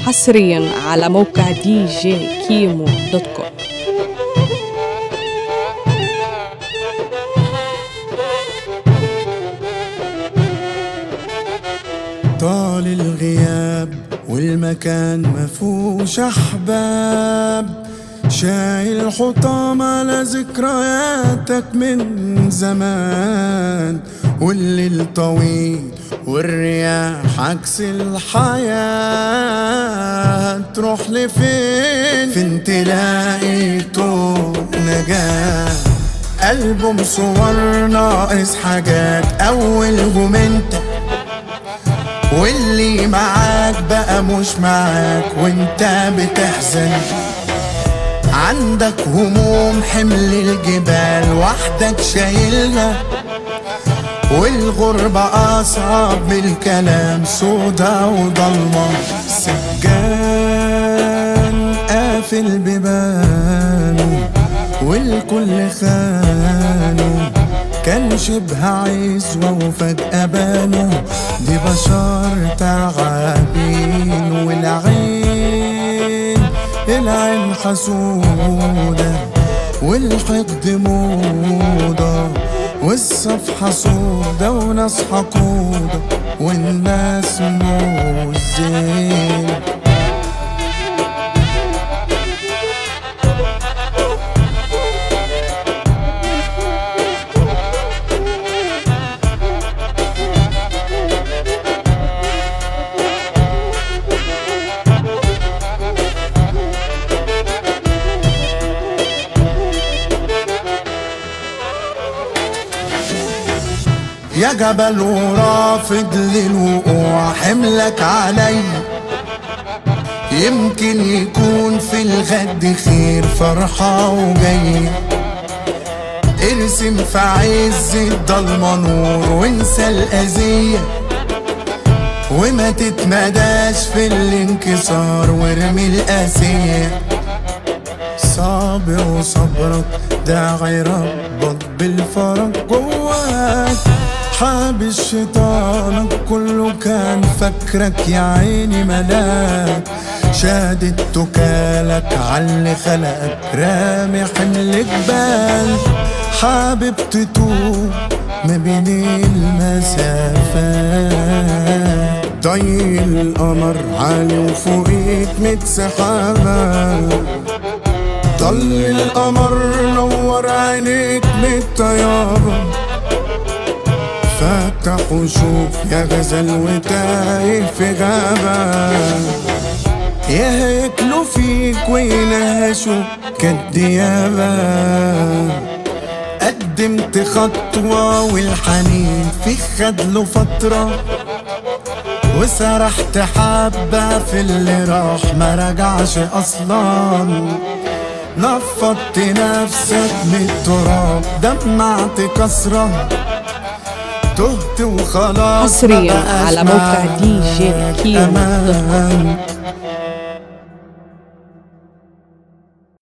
حصريا على موقع دي جي كيمو دوت كوم طال الغياب والمكان مفهوش احباب شايل حطام على ذكرياتك من زمان والليل طويل والرياح عكس الحياة تروح لفين فين تلاقي طوق نجاة ألبوم صور ناقص حاجات أولهم انت واللي معاك بقى مش معاك وانت بتحزن عندك هموم حمل الجبال وحدك شايلها والغربة أصعب من الكلام سودا وضلمة سجان قافل بيبانه والكل خانه كان شبه عزوة وفجأة بانوا دي بشر تعبين والعين العين حسودة والحقد موضة والصفحة سودة وناس حقودة والناس مش زين يا جبل ورافض للوقوع حملك علي يمكن يكون في الغد خير فرحة وجاي ارسم في عز الضلمة نور وانسى الأذية وما تتمداش في الانكسار وارمي القاسية صابر وصبرك داعي ربك بالفرج جواك حابس شيطانك كله كان فكرك يا عيني ملاك شادد تكالك عاللي خلقك رامي حمل جبال حابب تتوب ما بين المسافات ضي القمر عالي وفوقيك ميت سحابة ضل القمر نور عينيك من الطيابة فتح وشوف يا غزل وتايه في غابة يا هيكلوا فيك وينهشوا كالديابة قدمت خطوة والحنين في خدله فترة وسرحت حبة في اللي راح ما رجعش أصلاً نفضت نفسك من التراب دمعت كسرة تهت وخلاص حصرياً مبقاش على موقع معاك دي جي كيمو دوت كوم. أمان